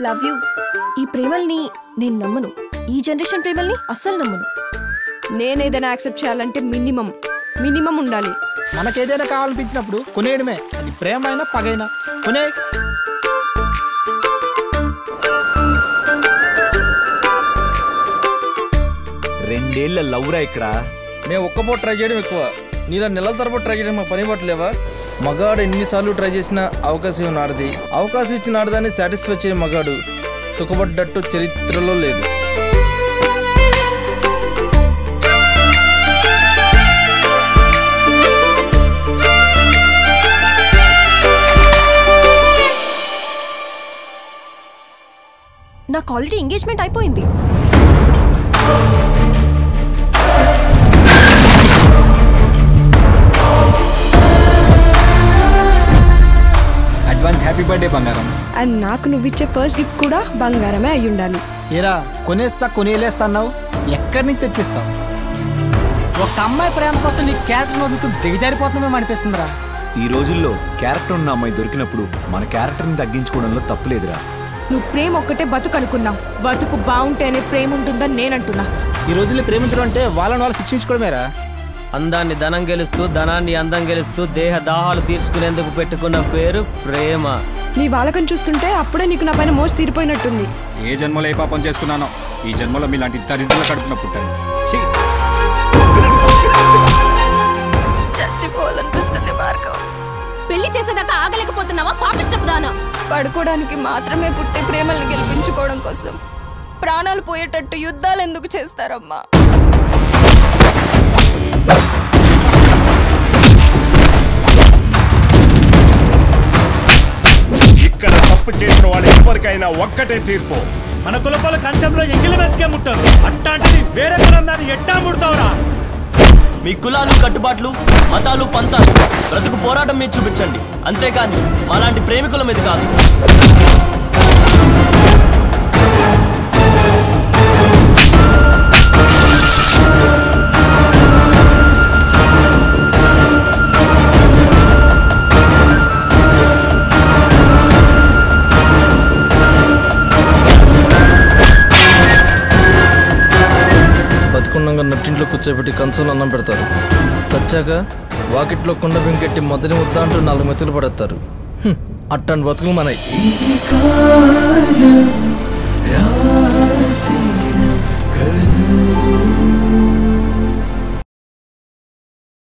Love you ఈ ప్రేమల్ని నేను నమ్మను ఈ జనరేషన్ ప్రేమల్ని అస్సలు నమ్మను నేనేదైనా యాక్సెప్ట్ చేయాలంటే మినిమం మినిమం ఉండాలి మనకేదైనా కావాలనిపించినప్పుడు కొనేయడమే అది ప్రేమ అయినా పగైనా కొనే రెండేళ్ల లవ్రా ఇక్కడ మేము ఒక్క పూట ట్రై చేయడం ఎక్కువ నీలా నెలల తరబడి ట్రై చేయడం మా పని పట్టలేవా మగాడు ఎన్నిసార్లు ట్రై చేసినా అవకాశం ఇవ్వని ఆడది అవకాశం ఇచ్చిన ఆడదాన్ని సాటిస్ఫై చేయ మగాడు సుఖపడ్డట్టు చరిత్రలో లేదు నాకు ఆల్రెడీ ఎంగేజ్మెంట్ అయిపోయింది అడ్వాన్స్ హ్యాపీ బర్త్డే బంగారం అండ్ నాకు నువ్వు ఇచ్చే ఫస్ట్ గిఫ్ట్ కూడా బంగారమే అయి ఉండాలి ఏరా కొనేస్తా కొనేలేస్తా అన్నావు ఎక్కడి నుంచి తెచ్చిస్తావు ఒక అమ్మాయి ప్రేమ కోసం నీ క్యారెక్టర్ వదులుకుని దిగజారిపోతున్నామేమో అనిపిస్తుందిరా ఈ రోజుల్లో క్యారెక్టర్ ఉన్న అమ్మాయి దొరికినప్పుడు మన క్యారెక్టర్ని తగ్గించుకోవడంలో తప్పులేదురా నువ్వు ప్రేమ ఒక్కటే బతుకు అనుకున్నావు బతుకు బాగుంటేనే ప్రేమ ఉంటుందని నేనంటున్నా ఈ రోజుల్లో ప్రేమించడం అంటే వాళ్ళని వాళ్ళు శిక్షించుకోవడమేరా అందాన్ని ధనం గెలుస్తూ ధనాన్ని అందం గెలుస్తూ దేహ దాహాలు తీర్చుకునేందుకు పెట్టుకున్న పేరు ప్రేమ నీ బాలకం చూస్తుంటే అప్పుడే నీకు నా పైన మోసి తీరిపోయినట్టుంది ఏ జన్మలో ఏ పాపం చేసుకున్నానో ఈ జన్మలో మీలాంటి దరిద్రుల కడుపున పుట్టాను ఛీ! చచ్చిపోవాలనిపిస్తుంది భార్గవ్ పెళ్లి చేసేదాకా ఆగలేకపోతున్నావా పాపిష్టపుదానా పడుకోవడానికి మాత్రమే పుట్టి ప్రేమల్ని గెలిపించుకోవడం కోసం ప్రాణాలు పోయేటట్టు యుద్ధాలు ఎందుకు చేస్తారమ్మా ఇక్కడ తప్పు చేసిన వాళ్ళు ఎవరికైనా ఒక్కటే తీర్పు మన కులపాల కంచంలో ఎంగిలి మెతికే ముట్టారు అట్టాంటిది వేరే కులం దాన్ని ఎట్టా ముడతావురా మీ కులాలు కట్టుబాట్లు మతాలు పంతాలు బ్రతుకు పోరాటం మీద చూపించండి అంతేకాని మాలాంటి ప్రేమికుల మీద కాదు బతుకున్నాక నట్టింట్లో కూర్చోబెట్టి కంచంలో అన్నం పెడతారు చచ్చాక వాకిట్లో కుండ బింకెట్టి మొదటి ముద్ద అంటూ నాలుగు మెతులు పడేస్తారు హ్మ్, అట్టండి బతుకులు మనయి రాజు